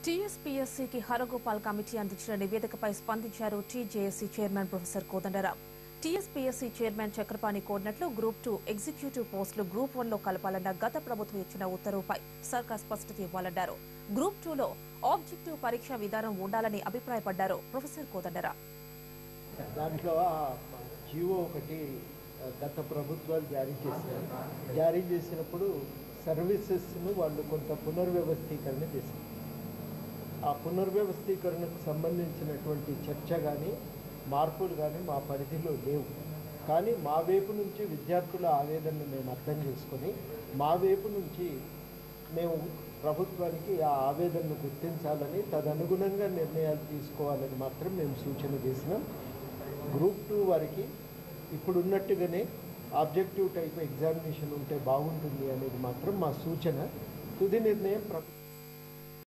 టీఎస్పీఎస్సీకి Haragopal committee అందించిన నివేదికపై స్పందించారు TJSC chairman professor Kodandaram TSPSC chairman Chakrapani కోరినట్లు గ్రూప్ టూ ఎగ్జిక్యూటివ్ పోస్టులు గ్రూప్ వన్ లో కలపాలన్న గత ప్రభుత్వం ఇచ్చిన ఉత్తర్వుపై సర్కార్ స్పష్టత ఇవ్వాలన్నారు గ్రూప్ టూలో ఆబ్జెక్టివ్ పరీక్షా విధానం ఉండాలని అభిప్రాయపడ్డారు ప్రొఫెసర్ కోదండరాం దాంట్లో ఆ జీవో ఒకటి ఆ, గత ప్రభుత్వాలు జారీ చేశారు జారీ చేసినప్పుడు సర్వీసెస్ను వాళ్ళు కొంత పునర్వ్యవస్థీకరణ చేశారు ఆ పునర్వ్యవస్థీకరణకు సంబంధించినటువంటి చర్చ కానీ మార్పులు కానీ మా పరిధిలో లేవు కానీ మా వైపు నుంచి విద్యార్థుల ఆవేదనను మేము అర్థం చేసుకొని మా వైపు నుంచి మేము ప్రభుత్వానికి ఆ ఆవేదనను గుర్తించాలని తదనుగుణంగా నిర్ణయాలు తీసుకోవాలని మాత్రం మేము సూచన చేసినాం గ్రూప్ టూ వారికి ఇప్పుడు ఉన్నట్టుగానే ఆబ్జెక్టివ్ టైప్ ఎగ్జామినేషన్ ఉంటే బాగుంటుంది అనేది మాత్రం మా సూచన తుది నిర్ణయం ప్రభుత్వం